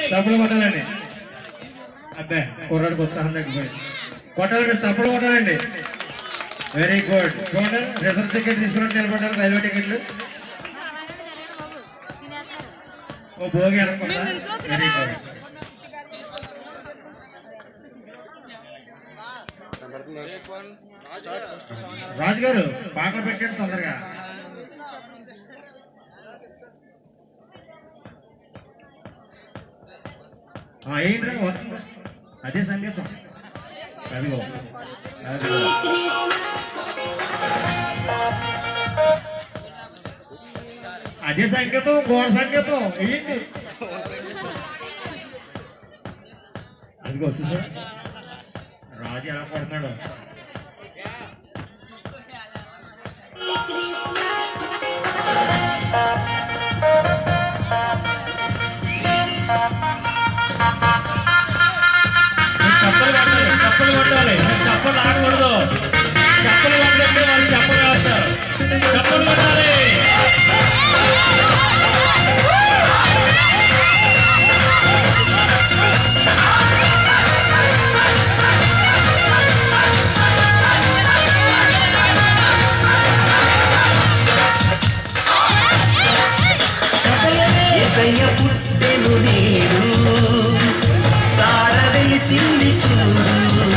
తప్పులు కొట్టాలండి అబ్బే కుర్రాడికి ఉత్సాహం తగ్గిపోయింది కొట్టాలి మీరు తప్పులు కొట్టాలండి వెరీ గుడ్ చూడండి రిజర్వ్ టికెట్ తీసుకున్నట్టు నిలబడ్డారు రైల్వే టికెట్లు ఓ భోగి అనుకుంటా వెరీ గుడ్ రాజు గారు పాటలు పెట్టండి తొందరగా ఆ, ఏంట్రా వస్తుంది అదే సంగీతం అదిగో అదిగో అదే సంగీతం గోడ సంగీతం ఏంటి అదిగో చూసా రాజు ఎలా కొడతాడు చప్పలు కొట్టాలి చప్పలు కొట్టాలి చప్పలు ఆడకూడదు చప్పలు కొట్టే వాళ్ళు చప్పలు ఆడతారు చప్పలు కొట్టాలి ఎసయ్య పుట్టెను నేడు తార వెలిసింది చూడు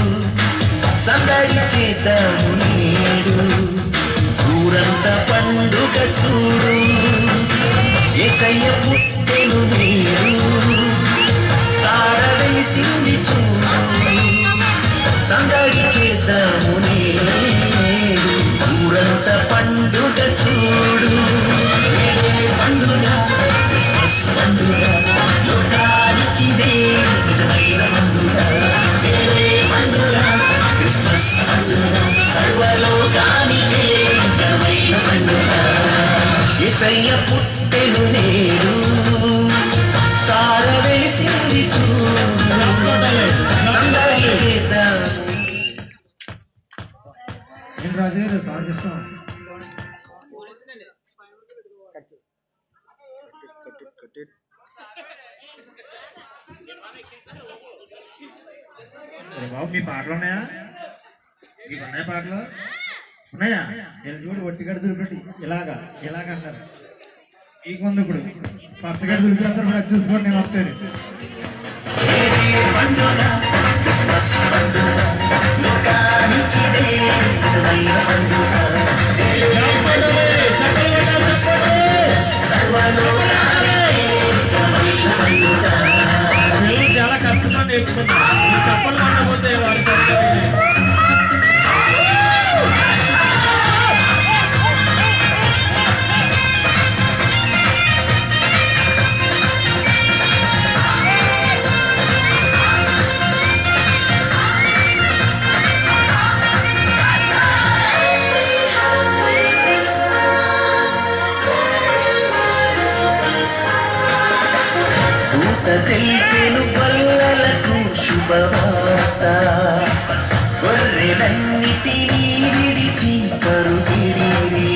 సందడి చేద్దాము నేడు ఊరంతా పండుగ చూడు ఎసయ్య పుట్టెను నేడు తార వెలిసింది చూడు సందడి చేద్దాము నేడు ఊరంతా పండుగ చూడు నేడే పండుగ క్రిస్మస్ పండుగ లోకానికిదే నిజమైన పండుగ నేడే పండుగ క్రిస్మస్ పండుగ సర్వలోకానికే ఘనమైన పండుగ ఎసయ్య పుట్టెను నేడు తార వెలిసింది చూడు సందడి చేద్దాము ఏం రాజు గారు సౌండ్ ఇష్టం ఒరే బాబు మీ పాటలు ఉన్నాయా మీకు ఉన్నాయా పాటలు ఉన్నాయా ఇలా చూడు ఒట్టిగడ దురిపెట్టి ఇలాగా ఇలాగ అంటారు మీకు ఉంది ఇప్పుడు పచ్చగడ దురిపేస్తారు ఇప్పుడు అది చూసుకోండి నేను వచ్చాను పండుగ క్రిస్మస్ పండుగ లోకానికిదే నిజమైన పండుగ సర్వలోకానికే ఘనమైన పండుగ పిల్లలు చాలా కష్టంగా నేర్చుకున్నారు ఈ చప్పలు కొట్టకపోతే వారు సరిగ్గా తెలియదు. భూత తెల్పెను బల్లలకు శుభవార్త గొర్రెలన్నిటినీ విడిచి పరుగిరి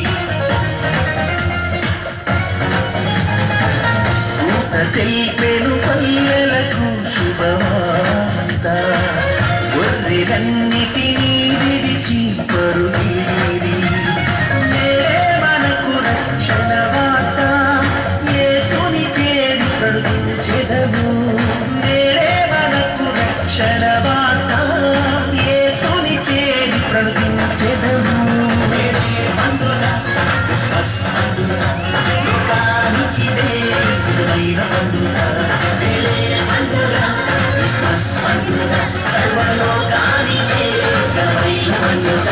భూత తెల్పెను పల్లెలకు శుభవార్త గొర్రెలన్నిటినీ విడిచి పరుగిరి నేడే మనకు రక్షణ వార్త యేసుని చేరి ప్రకటించెదము నేడే మనకు రక్షణ వార్త యేసుని చేరి ప్రకటించెదము నేడే పండుగ క్రిస్మస్ పండుగ లోకానికిదే నిజమైన పండుగ నేడే పండుగ క్రిస్మస్ పండుగ సర్వలోకానికే ఘనమైన పండుగ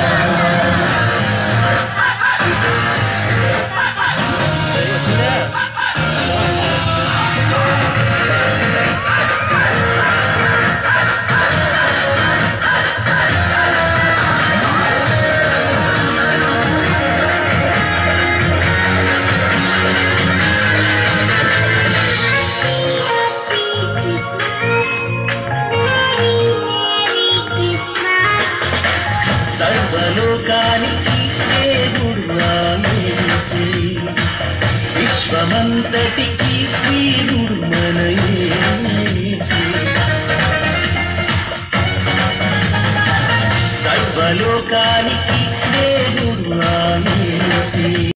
సర్వలోకానికి దేవుడు ఆయేసి విశ్వమంతటికి వీరుడు మన యేసు సర్వలోకానికి దేవుడు ఆయేసే